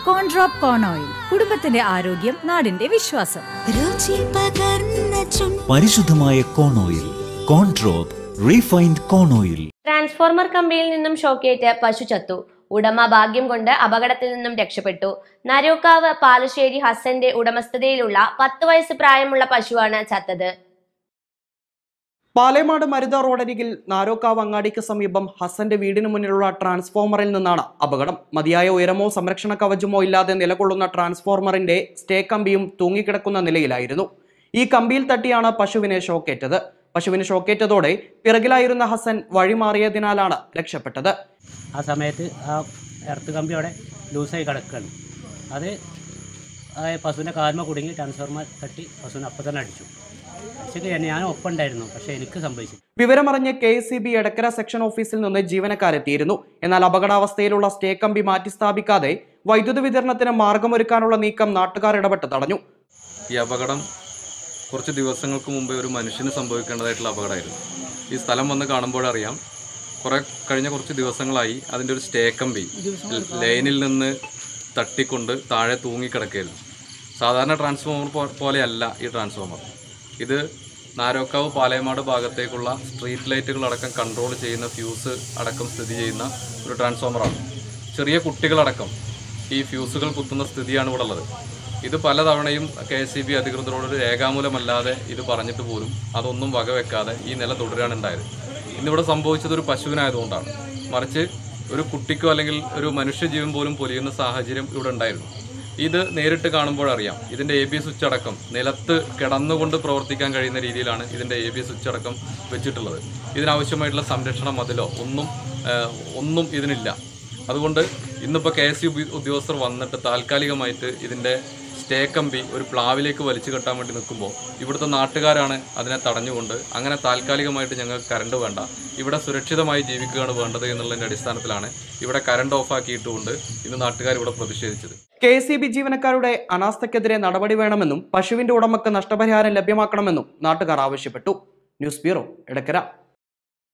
കോൺഡ്രോപ്പ് കോൺ oil കുടുംബത്തിന്റെ ആരോഗ്യം നാടിന്റെ വിശ്വാസം രുചി പകർന്ന ചുണ്ട് പരിശുദ്ധമായ കോൺ ഓയിൽ കോൺട്രോപ്പ് റീഫൈൻഡ് കോൺ ഓയിൽ ട്രാൻസ്ഫോർമർ കമ്പിയിൽ നിന്നും ഷോക്കേറ്റ് പശു ചത്തു ഉടമ ഭാഗ്യം കൊണ്ട് അപകടത്തിൽ നിന്നും രക്ഷപ്പെട്ടു നരൂക്കാവ് പാലശ്ശേരി ഹസന്റെ ഉടമസ്ഥതയിലുള്ള പത്ത് വയസ്സ് പ്രായമുള്ള പശുവാണ് ചത്തത് പാലേമാട് മരുത റോഡരികിൽ നാരോക്കാവ് അങ്ങാടിക്ക് സമീപം ഹസന്റെ വീടിന് മുന്നിലുള്ള ട്രാൻസ്ഫോമറിൽ നിന്നാണ് അപകടം മതിയായ ഉയരമോ സംരക്ഷണ കവചമോ ഇല്ലാതെ നിലകൊള്ളുന്ന ട്രാൻസ്ഫോർമറിന്റെ സ്റ്റേ കമ്പിയും തൂങ്ങിക്കിടക്കുന്ന നിലയിലായിരുന്നു ഈ കമ്പിയിൽ തട്ടിയാണ് പശുവിനെ ഷോക്കേറ്റത് പശുവിന് ഷോക്കേറ്റതോടെ പിറകിലായിരുന്ന ഹസൻ വഴിമാറിയതിനാലാണ് രക്ഷപ്പെട്ടത് ആ സമയത്ത് ആ എർത്ത് കമ്പി അവിടെ ലൂസായി കിടക്കുകയാണ് അത് ആ പശുവിൻ്റെ കാൽമ കുടുങ്ങി ട്രാൻസ്ഫോർമർ തട്ടി പശുവിനെ അപ്പം തന്നെ അടിച്ചു അടിച്ചൊക്കെ ഞാൻ ഒപ്പം ഉണ്ടായിരുന്നു പക്ഷേ എനിക്ക് സംഭവിച്ചു വിവരമറിഞ്ഞ് K S C B Edakkara section ഓഫീസിൽ നിന്ന് ജീവനക്കാരെത്തിയിരുന്നു എന്നാൽ അപകടാവസ്ഥയിലുള്ള സ്റ്റേ കമ്പി മാറ്റി സ്ഥാപിക്കാതെ വൈദ്യുതി വിതരണത്തിന് മാർഗമൊരുക്കാനുള്ള നീക്കം നാട്ടുകാർ ഇടപെട്ട് തടഞ്ഞു ഈ അപകടം കുറച്ച് ദിവസങ്ങൾക്ക് മുമ്പേ ഒരു മനുഷ്യന് സംഭവിക്കേണ്ടതായിട്ടുള്ള അപകടമായിരുന്നു ഈ സ്ഥലം വന്ന് കാണുമ്പോഴറിയാം കുറെ കഴിഞ്ഞ കുറച്ച് ദിവസങ്ങളായി അതിൻ്റെ ഒരു സ്റ്റേ കമ്പി ലൈനിൽ നിന്ന് തട്ടിക്കൊണ്ട് താഴെ തൂങ്ങിക്കിടക്കുകയായിരുന്നു സാധാരണ ട്രാൻസ്ഫോമർ പോ- പോലെയല്ല ഈ ട്രാൻസ്ഫോമർ ഇത് നാരോക്കാവ് പാലയമാട് ഭാഗത്തേക്കുള്ള സ്ട്രീറ്റ് ലൈറ്റുകളടക്കം കൺട്രോൾ ചെയ്യുന്ന ഫ്യൂസ് അടക്കം സ്ഥിതി ചെയ്യുന്ന ഒരു ട്രാൻസ്ഫോമറാണ് ചെറിയ കുട്ടികളടക്കം ഈ ഫ്യൂസുകൾ കുത്തുന്ന സ്ഥിതിയാണ് ഇവിടെ ഉള്ളത് ഇത് പലതവണയും കെ എസ് സി ബി അധികൃതരോട് ഒരു രേഖാമൂലമല്ലാതെ ഇത് പറഞ്ഞിട്ട് പോലും അതൊന്നും വകവെക്കാതെ ഈ നില തുടരാണ് ഉണ്ടായത് ഇന്നിവിടെ സംഭവിച്ചത് ഒരു പശുവിനായതുകൊണ്ടാണ് മറിച്ച് ഒരു കുട്ടിക്കോ അല്ലെങ്കിൽ ഒരു മനുഷ്യജീവൻ പോലും പൊലിയുന്ന സാഹചര്യം ഇവിടെ ഉണ്ടായിരുന്നു ഇത് നേരിട്ട് കാണുമ്പോഴറിയാം ഇതിൻ്റെ എ ബി സ്വിച്ച് അടക്കം നിലത്ത് കിടന്നുകൊണ്ട് പ്രവർത്തിക്കാൻ കഴിയുന്ന രീതിയിലാണ് ഇതിൻ്റെ എ ബി സ്വിച്ച് അടക്കം വെച്ചിട്ടുള്ളത് ഇതിനാവശ്യമായിട്ടുള്ള സംരക്ഷണ മതിലോ ഒന്നും ആ, ഒന്നും ഇതിനില്ല അതുകൊണ്ട് ഇന്നിപ്പോൾ കെ എസ് യു ഉദ്യോഗസ്ഥർ വന്നിട്ട് താൽക്കാലികമായിട്ട് ഇതിൻ്റെ സ്റ്റേ കമ്പി ഒരു പ്ലാവിലേക്ക് വലിച്ചു കെട്ടാൻ വേണ്ടി നിൽക്കുമ്പോൾ ഇവിടുത്തെ നാട്ടുകാരാണ് അതിനെ തടഞ്ഞുകൊണ്ട് അങ്ങനെ താൽക്കാലികമായിട്ട് ഞങ്ങൾക്ക് കറണ്ട് വേണ്ട ഇവിടെ സുരക്ഷിതമായി ജീവിക്കുകയാണ് വേണ്ടത് എന്നുള്ളതിൻ്റെ അടിസ്ഥാനത്തിലാണ് ഇവിടെ കറണ്ട് ഓഫാക്കിയിട്ടുകൊണ്ട് ഇന്ന് നാട്ടുകാർ ഇവിടെ പ്രതിഷേധിച്ചത് കെ എസ് ബി ജീവനക്കാരുടെ അനാസ്ഥയ്ക്കെതിരെ നടപടി വേണമെന്നും പശുവിന്റെ ഉടമക്ക് നഷ്ടപരിഹാരം ലഭ്യമാക്കണമെന്നും നാട്ടുകാർ ആവശ്യപ്പെട്ടു ന്യൂസ് ബ്യൂറോ എടക്കര